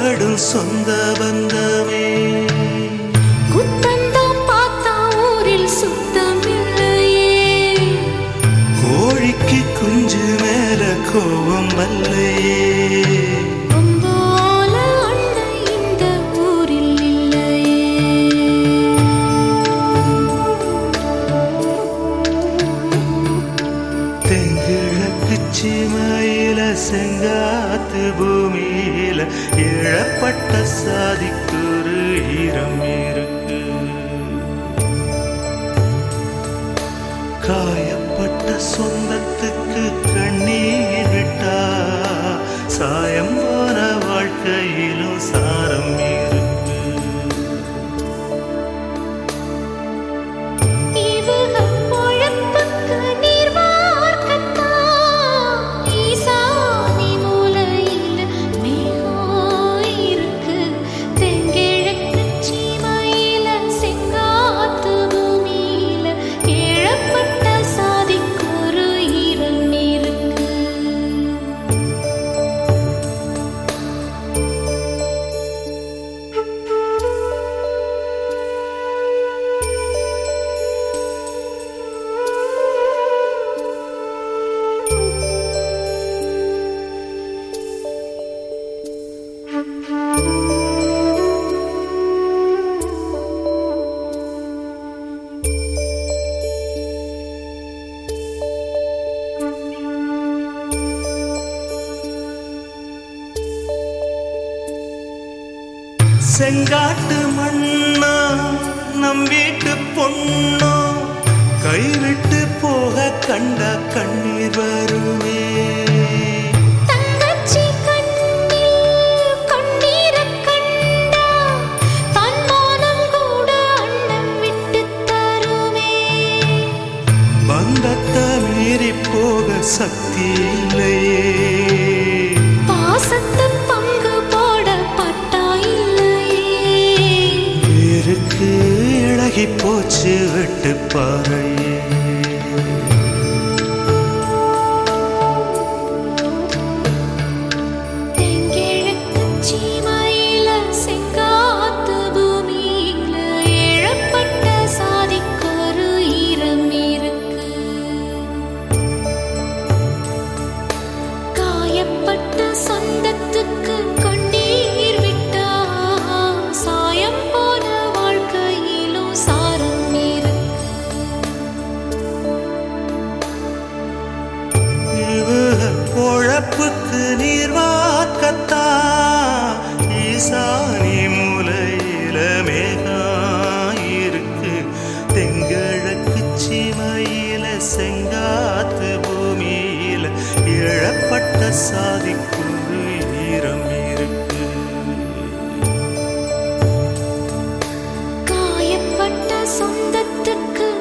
தேடும் சொந்த பந்தமே குத்தந்தான் பார்த்தா ஊரில் சுத்தமில்லையே கோழிக்கு குஞ்சு மேல கோபம் அல்லையே அம்பால அண்ணன் இந்த ஊரில் இல்லையே தெங்கிழக்கு சீமையில செங்காத்து பூமியில இழப்பட்ட சாதிக்குரு ஈரம் இருக்கு காயப்பட்ட சொந்தத்துக்கு கண்ணீர் விட்டா சாயம் போன வாழ்க்கையிலும் சாரம் இருக்கு இவக பொழப்புக்கு நீர் வார்க்கத்தான் ஈசானி மூலையில் மேகம் இருக்கு தெங்கிழக்கு சீமையில செங்காத்து பூமியில இழப்பட்ட சாதிக்கொரு ஈரம் இருக்கு செங்காட்டு மண்ணா நம் வீட்டு பொண்ணோ கைவிட்டு போக கண்ட கண்ணீர் வருமே தங்கச்சி கண்ணில் கண்ணீரக் கண்டா தன்மானம் கூட அண்ணன் விட்டுத் தருமே பந்தத்தை மீறி போக சக்தி இல்லையே பாசத்தை பங்கு போட பட்டா இல்லையே இருக்கு இழகி போச்சு வெட்டு பாறையே தெங்கிழக்கு சீமையில செங்காத்து பூமியில இழப்பட்ட சாதிக்கொரு ஈரம் இருக்கு காயப்பட்ட சொந்தத்துக்கு கண்ணீர் விட்டா சாயம் போன வாழ்க்கையிலும் சாரம் இருக்கு இவக பொழப்புக்கு நீர் வாக்கத்தா ஈசானி மூலையில மேகாயிருக்கு தெங்கிழக்கு சீமையில செங்காத்து பூமியில இழப்பட்ட சாதிக்குரு ஈரம் இருக்கு காயப்பட்ட சொந்தத்துக்கு